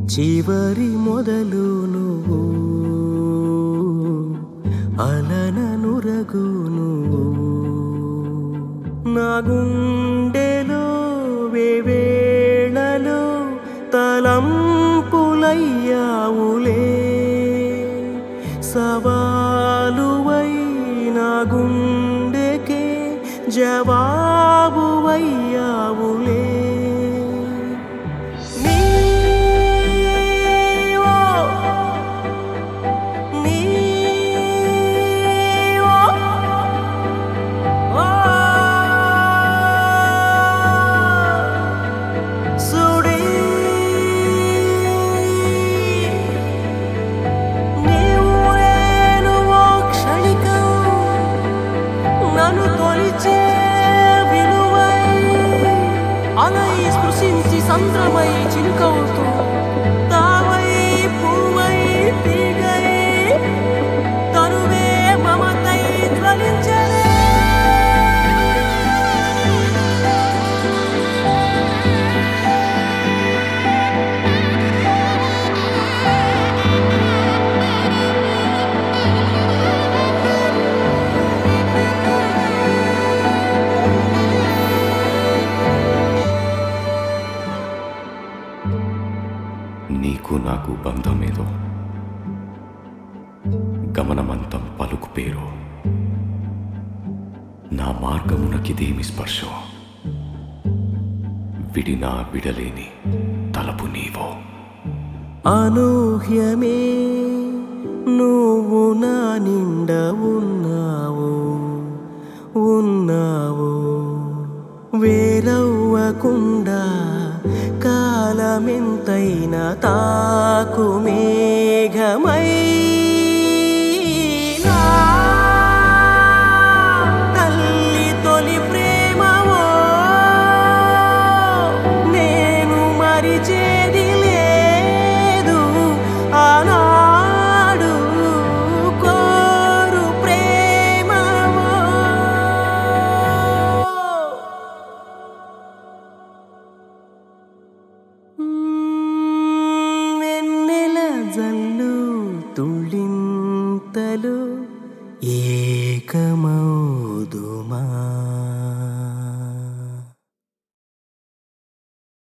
చివరి మొదలు నువ్వు అలన నురగు నువ్వు నా గుండెలో వేవేళలో తలంపులయ్యావులే సవాలువై నా గుండెకే జవాబువయ్యావులే నీవో నీవో ఓ సుడి నీవు నేను ఓ క్షణికం నన్ను తొలిచే విలువై అలై స్పృశించి సంద్రమై చిలుకవుతూ తావై పువ్వై తీగై తరువే మమతై ధ్వనించనే నీకు నాకు బంధమేదో గమనమంతం పలుకు పేరు నా మార్గమునకిదేమి స్పర్శో విడినా విడలేని తలపు నీవో అనూహ్యమే నువ్వు నా నిండ ఉన్నావు ఉన్నావు వేరవ్వకుండా కాలమెంతైనా తాకు మేఘమై నా తల్లి తొలి ప్రేమవో నేను మరిచేది లేదు ఆనాడు కోరు ప్రేమవో మ్మ్, వెన్నెల జల్లు తుళ్ళింతలు ఏకమౌదుమా